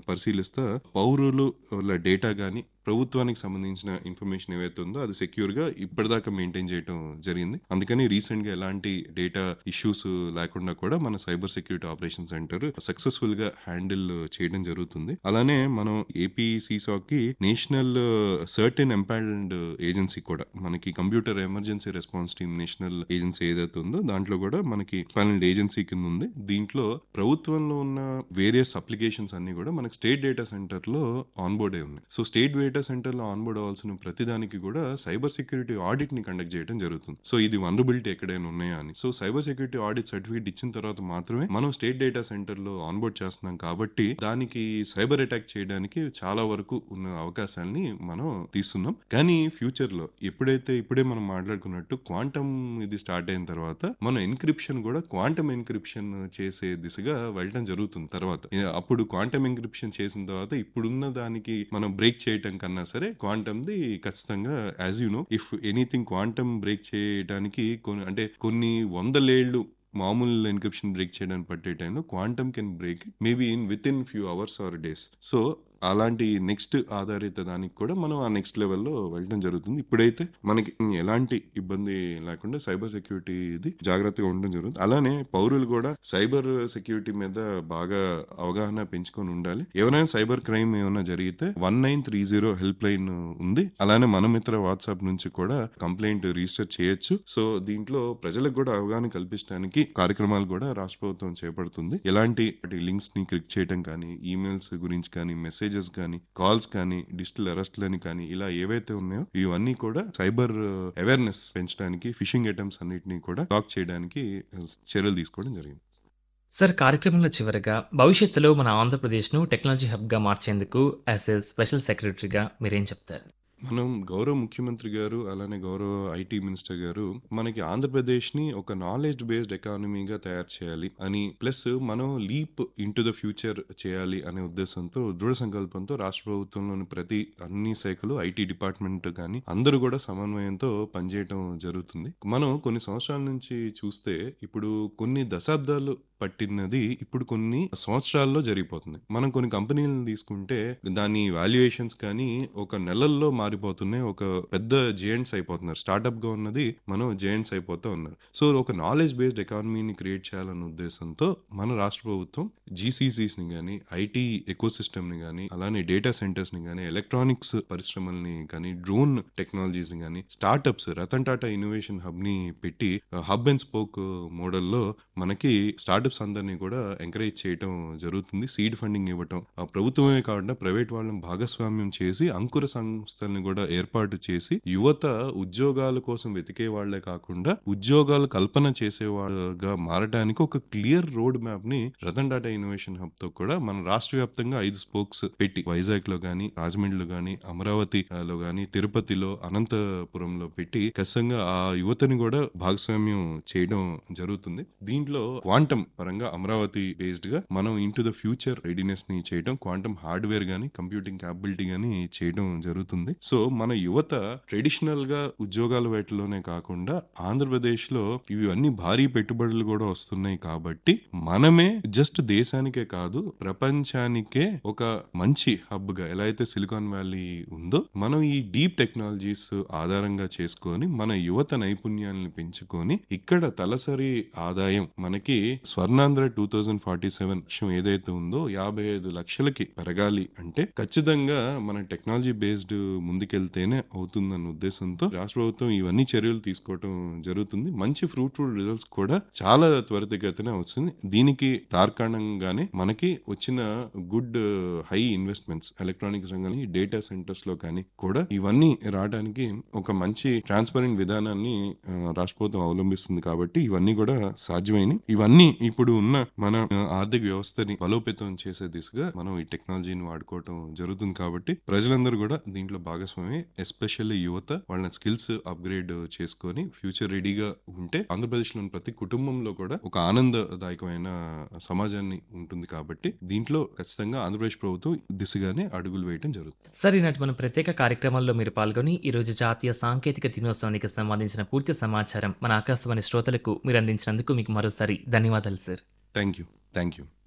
పరిశీలిస్తే పౌరులు వాళ్ళ డేటా గాని ప్రభుత్వానికి సంబంధించిన ఇన్ఫర్మేషన్ ఏవైతే ఉందో అది సెక్యూర్ గా ఇప్పటిదాకా మెయింటైన్ చేయడం జరిగింది అందుకని రీసెంట్ గా ఎలాంటి డేటా ఇష్యూస్ లేకుండా కూడా మన cyber security operation centre successful గా హ్యాండిల్ చేయడం జరుగుతుంది అలానే మనం ఏపీ సీసాక్ కి నేషనల్ సర్టెన్ ఎంపాల్డ్ ఏజెన్సీ కూడా మనకి computer emergency response team national agency ఏదైతే ఉందో దాంట్లో కూడా మనకి ఎంపాల్డ్ ఏజెన్సీ కింద ఉంది దీంట్లో ప్రభుత్వంలో ఉన్న వేరియస్ అప్లికేషన్స్ అన్ని కూడా మనకి స్టేట్ డేటా సెంటర్ లో ఆన్బోర్డ్ అయి ఉన్నాయి సో స్టేట్ డేటా సెంటర్ లో ఆన్బోర్డ్ అవ్వాల్సిన ప్రతిదానికి కూడా సైబర్ సెక్యూరిటీ ఆడిట్ ని కండక్ట్ చేయడం జరుగుతుంది సో ఇది వనరబిలిటీ ఎక్కడైనా ఉన్నాయా అని so cyber security audit certificate ఇచ్చిన తర్వాత మాత్రమే మనం స్టేట్ డేటా సెంటర్ లో ఆన్బోర్డ్ చేస్తున్నాం కాబట్టి దానికి సైబర్ అటాక్ చేయడానికి చాలా వరకు ఉన్న అవకాశాలని మనం తీస్తున్నాం కానీ ఫ్యూచర్ లో ఎప్పుడైతే ఇప్పుడే మనం మాట్లాడుకున్నట్టు క్వాంటమ్ ఇది స్టార్ట్ అయిన తర్వాత మనం ఎన్క్రిప్షన్ కూడా క్వాంటమ్ ఎన్క్రిప్షన్ చేసే దిశగా వెళ్ళడం జరుగుతుంది తర్వాత ఏ- అప్పుడు క్వాంటమ్ ఎన్క్రిప్షన్ చేసిన తర్వాత ఇప్పుడున్న దానికి మనం బ్రేక్ చేయటం కన్నా సరే క్వాంటమ్ ది ఖచ్చితంగా as you know if anything quantum break చేయడానికి కొన్ని అంటే కొన్ని వందలేళ్లు మామూలు ఎన్క్రిప్షన్ బ్రేక్ చేయడానికి పట్టే టైంలో quantum can break maybe in with in few hours or days so అలాంటి నెక్స్ట్ ఆధారిత దానికి కూడా మనం ఆ నెక్స్ట్ లెవెల్లో వెళ్ళడం జరుగుతుంది ఇప్పుడైతే మనకి ఎలాంటి ఇబ్బంది లేకుండా సైబర్ సెక్యూరిటీ ఇది జాగ్రత్తగా ఉండడం జరుగుతుంది అలానే పౌరులు కూడా సైబర్ సెక్యూరిటీ మీద బాగా అవగాహన పెంచుకొని ఉండాలి ఎవరైనా సైబర్ క్రైమ్ ఏమైనా జరిగితే one nine three zero help line ఉంది అలానే మన మిత్ర వాట్సాప్ నుంచి కూడా కంప్లైంట్ రిజిస్టర్ చేయొచ్చు సో దీంట్లో ప్రజలకు కూడా అవగాహన కల్పించడానికి కార్యక్రమాలు కూడా రాష్ట్ర ప్రభుత్వం చేపడుతుంది ఎలాంటి లింక్స్ ని క్లిక్ చేయడం కానీ ఈమెయిల్స్ గురించి కానీ మెసేజెస్ కానీ కాల్స్ కానీ డిజిటల్ అరెస్ట్లని కానీ ఇలా ఏవైతే ఉన్నాయో ఇవన్నీ కూడా సైబర్ అవేర్నెస్ పెంచడానికి ఫిషింగ్ ఐటమ్స్ అన్నిటిని కూడా బ్లాక్ చేయడానికి చర్యలు తీసుకోవడం జరిగింది సార్ కార్యక్రమంలో చివరగా భవిష్యత్తులో మన ఆంధ్రప్రదేశ్ను టెక్నాలజీ హబ్గా మార్చేందుకు యాజ్ ఎ స్పెషల్ సెక్రటరీగా మీరేం చెప్తారు మనం గౌరవ ముఖ్యమంత్రి గారు అలానే గౌరవ ఐటీ మినిస్టర్ గారు మనకి ఆంధ్రప్రదేశ్ ని ఒక నాలెడ్జ్ బేస్డ్ ఎకానమీగా తయారు చేయాలి అని ప్లస్ మనం లీప్ ఇంటూ ద ఫ్యూచర్ చేయాలి అనే ఉద్దేశంతో దృఢ సంకల్పంతో రాష్ట్ర ప్రభుత్వంలోని ప్రతి అన్ని శాఖలు ఐటీ డిపార్ట్మెంట్ కానీ అందరూ కూడా సమన్వయంతో పనిచేయటం జరుగుతుంది మనం కొన్ని సంవత్సరాల నుంచి చూస్తే ఇప్పుడు కొన్ని దశాబ్దాలు పట్టినది ఇప్పుడు కొన్ని సంవత్సరాల్లో జరిగిపోతుంది మనం కొన్ని కంపెనీలను తీసుకుంటే దాని వాల్యుయేషన్స్ కానీ ఒక నెలల్లో మారిపోతున్నాయి ఒక పెద్ద జేఎంట్స్ అయిపోతున్నారు స్టార్ట్అప్ గా ఉన్నది మనం జేఎంట్స్ అయిపోతూ ఉన్నారు సో ఒక నాలెడ్జ్ బేస్డ్ ఎకానమీని క్రియేట్ చేయాలన్న ఉద్దేశంతో మన రాష్ట్ర ప్రభుత్వం జీసీసీస్ ని కానీ ఐటీ ఎకో సిస్టమ్ ని కానీ అలానే డేటా సెంటర్స్ ని కానీ ఎలక్ట్రానిక్స్ పరిశ్రమల్ని కానీ డ్రోన్ టెక్నాలజీస్ ని కానీ startups Ratan Tata innovation hub ని పెట్టి హబ్ అండ్ స్పోక్ మోడల్లో మనకి స్టార్టప్స్ అందరినీ కూడా ఎంకరేజ్ చేయటం జరుగుతుంది సీడ్ ఫండింగ్ ఇవ్వటం ఆ ప్రభుత్వమే కాకుండా ప్రైవేట్ వాళ్ళని భాగస్వామ్యం చేసి అంకుర సంస్థల్ని కూడా ఏర్పాటు చేసి యువత ఉద్యోగాల కోసం వెతికే వాళ్లే కాకుండా ఉద్యోగాలు కల్పన చేసేవాళ్ళగా మారడానికి ఒక క్లియర్ రోడ్ మ్యాప్ ని రతన్ టాటా ఇన్నోవేషన్ హబ్ తో కూడా మన రాష్ట్ర వ్యాప్తంగా ఐదు స్పోక్స్ పెట్టి వైజాగ్ లో గానీ రాజమండ్రిలో గానీ అమరావతి ఆ, లో గానీ తిరుపతిలో అనంతపురంలో పెట్టి ఖచ్చితంగా ఆ యువతని కూడా భాగస్వామ్యం చేయడం జరుగుతుంది దీంట్లో క్వాంటమ్ పరంగా అమరావతి బేస్డ్ గా మనం ఇంటూ ద ఫ్యూచర్ రెడీనెస్ ని చేయడం క్వాంటమ్ హార్డ్వేర్ గానీ కంప్యూటింగ్ క్యాపబిలిటీ గానీ చేయడం జరుగుతుంది సో మన యువత ట్రెడిషనల్ గా ఉద్యోగాల వేటలోనే కాకుండా ఆంధ్రప్రదేశ్ లో ఇవి అన్ని భారీ పెట్టుబడులు కూడా వస్తున్నాయి కాబట్టి మనమే జస్ట్ దేశానికే కాదు ప్రపంచానికే ఒక మంచి హబ్ గా ఎలా అయితే సిలికాన్ వ్యాలీ ఉందో మనం ఈ డీప్ టెక్నాలజీస్ ఆధారంగా చేసుకొని మన యువత నైపుణ్యాలను పెంచుకొని ఇక్కడ తలసరి ఆదాయం మనకి Swarnandhra two thousand forty seven విషయం ఏదైతే ఉందో యాభై ఐదు లక్షలకి పెరగాలి అంటే ఖచ్చితంగా మన టెక్నాలజీ బేస్డ్ ముందుకెళ్తేనే అవుతుందన్న ఉద్దేశంతో రాష్ట్ర ప్రభుత్వం ఇవన్నీ చర్యలు తీసుకోవటం జరుగుతుంది మంచి ఫ్రూట్ఫుల్ రిజల్ట్స్ కూడా చాలా త్వరితగతిన వస్తుంది దీనికి తార్కాణంగానే మనకి వచ్చిన గుడ్ హై ఇన్వెస్ట్మెంట్స్ ఎలక్ట్రానిక్స్ రంగం డేటా సెంటర్స్ లో కానీ కూడా ఇవన్నీ రావడానికి ఒక మంచి ట్రాన్స్పరెంట్ విధానాన్ని ఆ, రాష్ట్ర ప్రభుత్వం అవలంబిస్తుంది కాబట్టి ఇవన్నీ కూడా సాధ్యమైనవి ఇవన్నీ ఇప్పుడు ఉన్న మన ఆ, ఆర్థిక వ్యవస్థని బలోపేతం చేసే దిశగా మనం ఈ టెక్నాలజీని వాడుకోవటం జరుగుతుంది కాబట్టి ప్రజలందరూ కూడా దీంట్లో భాగస్వామి ఎస్పెషల్లీ యువత వాళ్ళ స్కిల్స్ అప్గ్రేడ్ చేసుకొని ఫ్యూచర్ రెడీగా ఉంటే ఆంధ్రప్రదేశ్ లోని ప్రతి కుటుంబంలో కూడా ఒక ఆనందదాయకమైన సమాజాన్ని ఉంటుంది కాబట్టి దీంట్లో ఖచ్చితంగా ఆంధ్రప్రదేశ్ ప్రభుత్వం దిశగానే అడుగులు వేయడం జరుగుతుంది సార్ ఈనాటి మన ప్రత్యేక కార్యక్రమంలో మీరు పాల్గొని ఈరోజు జాతీయ సాంకేతిక దినోత్సవానికి సంబంధించిన పూర్తి సమాచారం మన ఆకాశవాణి శ్రోతలకు మీరు అందించినందుకు మీకు మరోసారి ధన్యవాదాలు sir thank you thank you